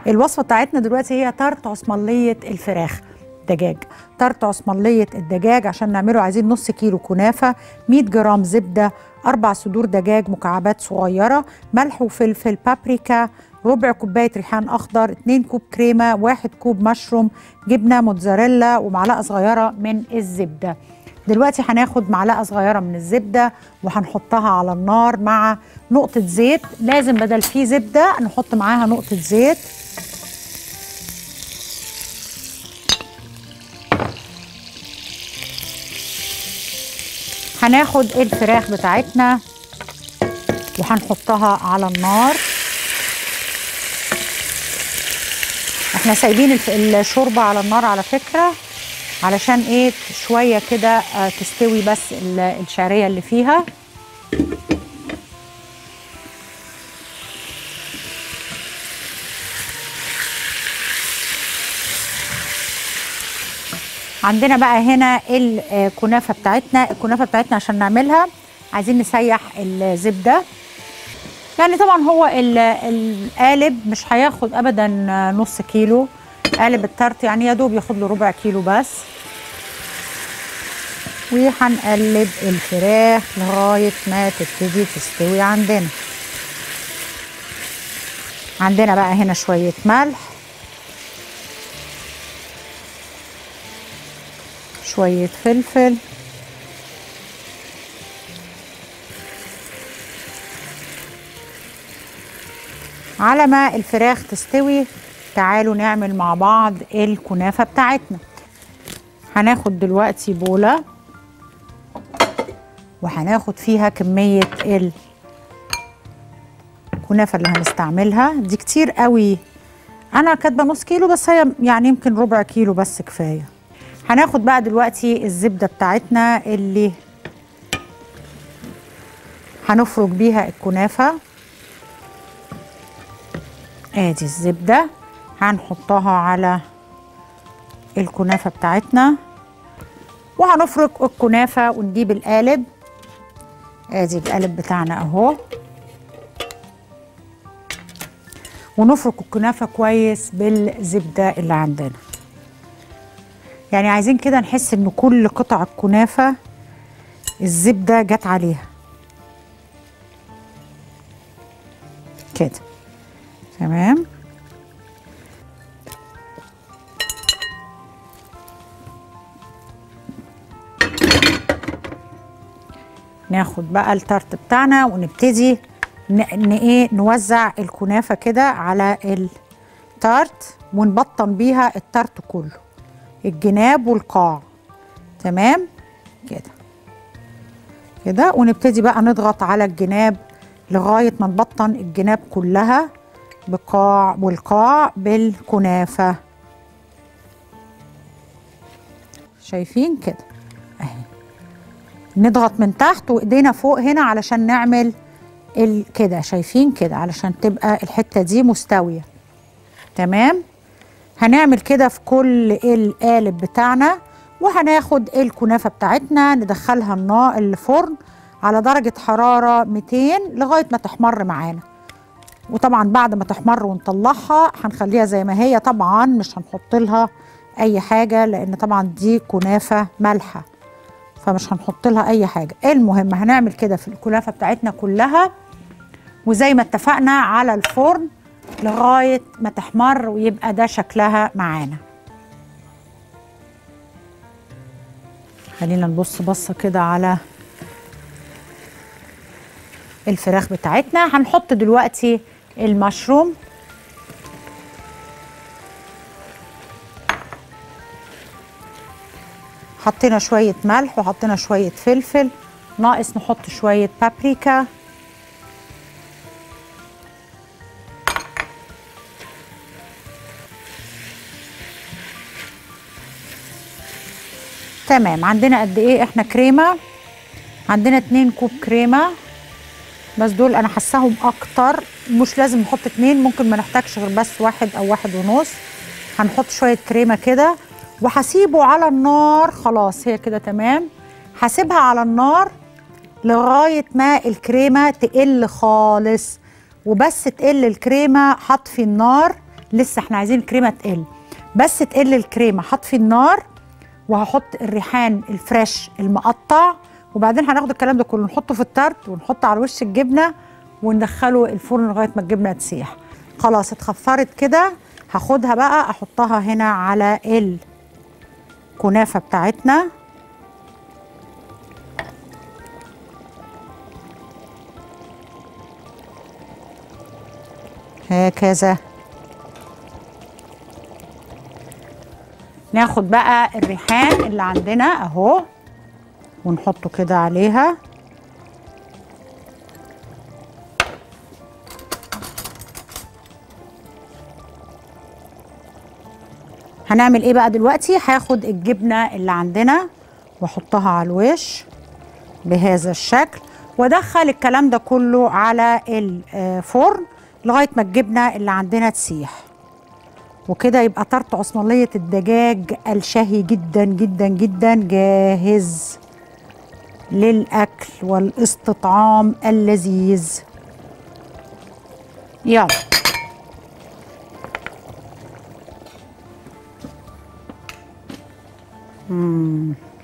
الوصفه بتاعتنا دلوقتي هي طرط عصمليه الفراخ دجاج طرط عصمليه الدجاج عشان نعمله عايزين نص كيلو كنافه 100 جرام زبده اربع صدور دجاج مكعبات صغيره ملح وفلفل بابريكا ربع كوبايه ريحان اخضر 2 كوب كريمه 1 كوب مشروم جبنه موتزاريلا ومعلقه صغيره من الزبده دلوقتي هناخد معلقه صغيره من الزبده وهنحطها على النار مع نقطه زيت لازم بدل فيه زبده نحط معاها نقطه زيت هناخد الفراخ بتاعتنا وهنحطها على النار احنا سايبين الف- الشوربه على النار على فكره علشان ايه شويه كده آه، تستوي بس ال- الشعريه اللي فيها عندنا بقى هنا الكنافه بتاعتنا الكنافه بتاعتنا عشان نعملها عايزين نسيح الزبده يعني طبعا هو ال- القالب مش هياخد ابدا نص كيلو قالب التارت يعني يا دوب ياخد له ربع كيلو بس وهنقلب الفراخ لغايه ما تبتدي تستوي عندنا عندنا بقى هنا شويه ملح شويه فلفل على ما الفراخ تستوي تعالوا نعمل مع بعض الكنافة بتاعتنا هناخد دلوقتي بولة وهناخد فيها كمية الكنافة اللي هنستعملها دي كتير قوي انا كاتبة نص كيلو بس هي يعني يمكن ربع كيلو بس كفاية هناخد بقى دلوقتي الزبدة بتاعتنا اللي هنفرك بيها الكنافه ادي الزبدة هنحطها على الكنافة بتاعتنا وهنفرك الكنافة ونجيب القالب ادي القالب بتاعنا اهو ونفرك الكنافة كويس بالزبدة اللي عندنا يعني عايزين كده نحس ان كل قطع الكنافة الزبدة جت عليها كده تمام ناخد بقى التارت بتاعنا ونبتدي ن... ن... ايه نوزع الكنافه كده على التارت ونبطن بيها التارت كله الجناب والقاع تمام كده كده ونبتدي بقى نضغط على الجناب لغايه ما نبطن الجناب كلها بقاع والقاع بالكنافه شايفين كده اهي نضغط من تحت وايدينا فوق هنا علشان نعمل ال- كده شايفين كده علشان تبقى الحته دي مستويه تمام هنعمل كده في كل القالب بتاعنا وهناخد الكنافه بتاعتنا ندخلها النا الفرن على درجه حراره 200 لغايه ما تحمر معانا وطبعا بعد ما تحمر ونطلعها هنخليها زي ما هي طبعا مش هنحط لها اي حاجه لان طبعا دي كنافه مالحه فمش هنحط لها اي حاجه المهم هنعمل كده في الكنافه بتاعتنا كلها وزي ما اتفقنا على الفرن لغايه ما تحمر ويبقى ده شكلها معانا خلينا نبص بصه كده على الفراخ بتاعتنا هنحط دلوقتي المشروم حطينا شوية ملح وحطينا شوية فلفل ناقص نحط شوية بابريكا تمام عندنا قد ايه احنا كريمة عندنا اتنين كوب كريمة بس دول انا حاساهم اكتر مش لازم نحط اتنين ممكن ما نحتاجش غير بس واحد او واحد ونص هنحط شويه كريمه كده وهسيبه على النار خلاص هي كده تمام هسيبها على النار لغايه ما الكريمه تقل خالص وبس تقل الكريمه هطفي النار لسه احنا عايزين الكريمه تقل بس تقل الكريمه هطفي النار وهحط الريحان الفريش المقطع وبعدين هناخد الكلام ده كله نحطه في التارت ونحطه على وش الجبنه وندخله الفرن لغايه ما الجبنه تسيح خلاص اتخفرت كده هاخدها بقى احطها هنا على الكنافه بتاعتنا هكذا ناخد بقى الريحان اللي عندنا اهو ونحطه كده عليها هنعمل ايه بقى دلوقتي هاخد الجبنه اللي عندنا واحطها على الوش بهذا الشكل وادخل الكلام ده كله على الفرن لغايه ما الجبنه اللي عندنا تسيح وكده يبقى طرط عثمانية الدجاج الشهي جدا جدا جدا جاهز للأكل والاستطعام اللذيذ يلا مم.